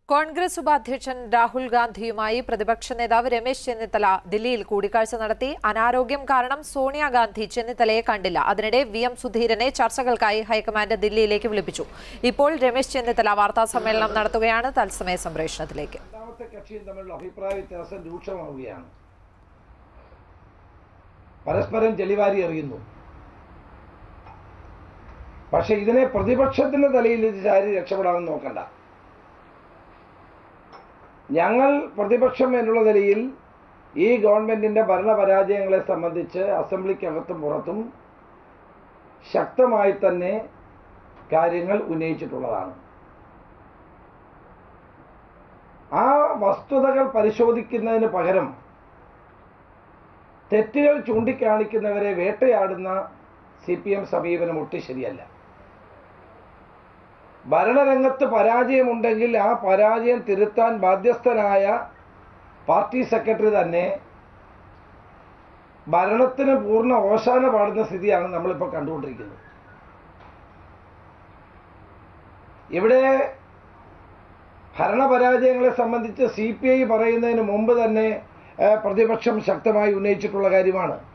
കോൺഗ്രസ് ഉപാധ്യക്ഷൻ രാഹുൽ ഗാന്ധിയുമായി പ്രതിപക്ഷ നേതാവ് രമേശ് ചെന്നിത്തല ദില്ലിയിൽ കൂടിക്കാഴ്ച നടത്തി അനാരോഗ്യം കാരണം സോണിയാഗാന്ധി ചെന്നിത്തലയെ കണ്ടില്ല അതിനിടെ വി എം സുധീരനെ ചർച്ചകൾക്കായി ഹൈക്കമാൻഡ് ദില്ലിയിലേക്ക് വിളിപ്പിച്ചു ഇപ്പോൾ രമേശ് ചെന്നിത്തല വാർത്താ സമ്മേളനം നടത്തുകയാണ് തത്സമയ സംപ്രേഷണത്തിലേക്ക് രണ്ടാമത്തെ കക്ഷിയും തമ്മിലുള്ള അഭിപ്രായ വ്യത്യാസം രൂക്ഷമാവുകയാണ് പരസ്പരം ചെളിവാരി എറിയുന്നു പക്ഷെ ഇതിനെ പ്രതിപക്ഷത്തിന്റെ തലയിൽ ഇത് ചാരി രക്ഷപ്പെടാമെന്ന് നോക്കണ്ട ഞങ്ങൾ പ്രതിപക്ഷം എന്നുള്ള നിലയിൽ ഈ ഗവൺമെന്റിന്റെ ഭരണപരാജയങ്ങളെ സംബന്ധിച്ച് അസംബ്ലിക്കകത്തും പുറത്തും ശക്തമായി തന്നെ കാര്യങ്ങൾ ഉന്നയിച്ചിട്ടുള്ളതാണ് ആ വസ്തുതകൾ പരിശോധിക്കുന്നതിന് പകരം തെറ്റുകൾ ചൂണ്ടിക്കാണിക്കുന്നവരെ വേട്ടയാടുന്ന സി പി എം സമീപനം ഒട്ടും ശരിയല്ല ഭരണരംഗത്ത് പരാജയമുണ്ടെങ്കിൽ ആ പരാജയം തിരുത്താൻ ബാധ്യസ്ഥനായ പാർട്ടി സെക്രട്ടറി തന്നെ ഭരണത്തിന് പൂർണ്ണ ഓശാന പാടുന്ന സ്ഥിതിയാണ് നമ്മളിപ്പോൾ കണ്ടുകൊണ്ടിരിക്കുന്നത് ഇവിടെ ഭരണപരാജയങ്ങളെ സംബന്ധിച്ച് സി പി ഐ പറയുന്നതിന് മുമ്പ് തന്നെ ഏഹ്, പ്രതിപക്ഷം ശക്തമായി ഉന്നയിച്ചിട്ടുള്ള കാര്യമാണ്